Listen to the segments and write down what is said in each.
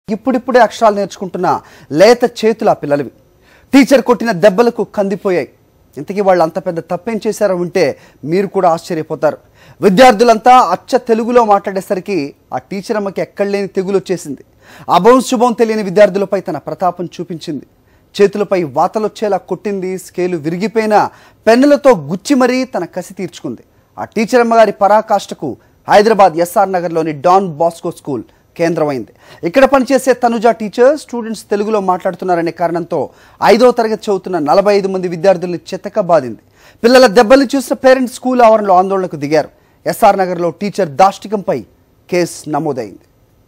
ఇప్పుడిప్పుడే అక్షరాలు నేర్చుకుంటున్న లేత చేతుల ఆ పిల్లలవి టీచర్ కొట్టిన దెబ్బలకు కందిపోయాయి ఇంతకీ వాళ్ళు అంత పెద్ద తప్పేం చేశారో వింటే మీరు కూడా ఆశ్చర్యపోతారు విద్యార్థులంతా అచ్చ తెలుగులో మాట్లాడేసరికి ఆ టీచర్ అమ్మకి ఎక్కడలేని తెగులు వచ్చేసింది అభం శుభం తెలియని విద్యార్థులపై తన ప్రతాపం చూపించింది చేతులపై వాతలొచ్చేలా కొట్టింది స్కేలు విరిగిపోయిన పెన్నులతో గుచ్చి మరీ తన కసి తీర్చుకుంది ఆ టీచర్ అమ్మగారి పరాకాష్ఠకు హైదరాబాద్ ఎస్ఆర్ నగర్లోని డాన్ బాస్కో స్కూల్ కేంద్రమైంది ఇక్కడ పనిచేసే తనుజ టీచర్ స్టూడెంట్స్ తెలుగులో మాట్లాడుతున్నారనే కారణంతో ఐదో తరగతి చదువుతున్న నలభై ఐదు మంది విద్యార్థుల్ని చెత్తక బాధింది పిల్లల దెబ్బల్ని చూసిన పేరెంట్స్ స్కూల్ ఆవరణలో ఆందోళనకు దిగారు ఎస్ఆర్ నగర్లో టీచర్ దాష్టికంపై కేసు నమోదైంది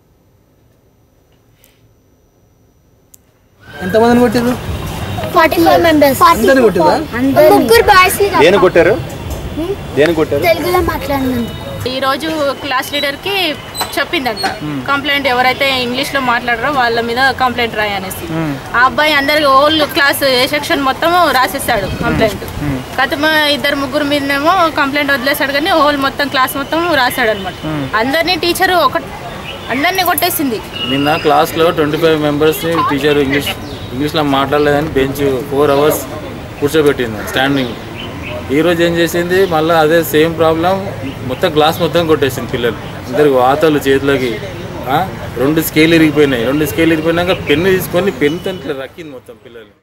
ఎంతమందిని కొట్టిర్రు ఫార్టీ ఫైవ్ మెంబర్స్ అందరిని కొట్టిర్రా ముగ్గురు బాయ్స్ దేని కొట్టారు దేని కొట్టారు తెలుగులో మాట్లాడినందుకు ఈ రోజు క్లాస్ లీడర్ కి చెప్పిందంట కంప్లైంట్ ఎవరైతే ఇంగ్లీష్ లో మాట్లాడారో వాళ్ళ మీద కంప్లైంట్ రాయి అనేసి ఆ అబ్బాయి అందరికి ఓల్ క్లాస్ ఏ సెక్షన్ మొత్తం రాసేస్తాడు కంప్లైంట్ కథమ ఇద్దరు ముగ్గురు మీదనేమో కంప్లైంట్ వదిలేసాడు కానీ హోల్ మొత్తం క్లాస్ మొత్తం రాశాడు అనమాట అందరినీ టీచర్ ఒక అందరినీ కొట్టేసింది నిన్న క్లాస్లో ట్వంటీ ఫైవ్ మెంబర్స్ని టీచర్ ఇంగ్లీష్ ఇంగ్లీష్లో మాట్లాడలేదని బెంచ్ ఫోర్ అవర్స్ కూర్చోబెట్టింది స్టాండింగ్ ఈరోజు ఏం చేసింది మళ్ళీ అదే సేమ్ ప్రాబ్లం మొత్తం క్లాస్ మొత్తం కొట్టేసింది పిల్లలు అందరికి వాతలు చేతులకి ఆ, రెండు స్కేల్ ఇరిగిపోయినాయి రెండు స్కేల్ ఇరిగిపోయినాక పెన్ను తీసుకొని పెన్నుతో ఇట్లా రక్కింది మొత్తం పిల్లలు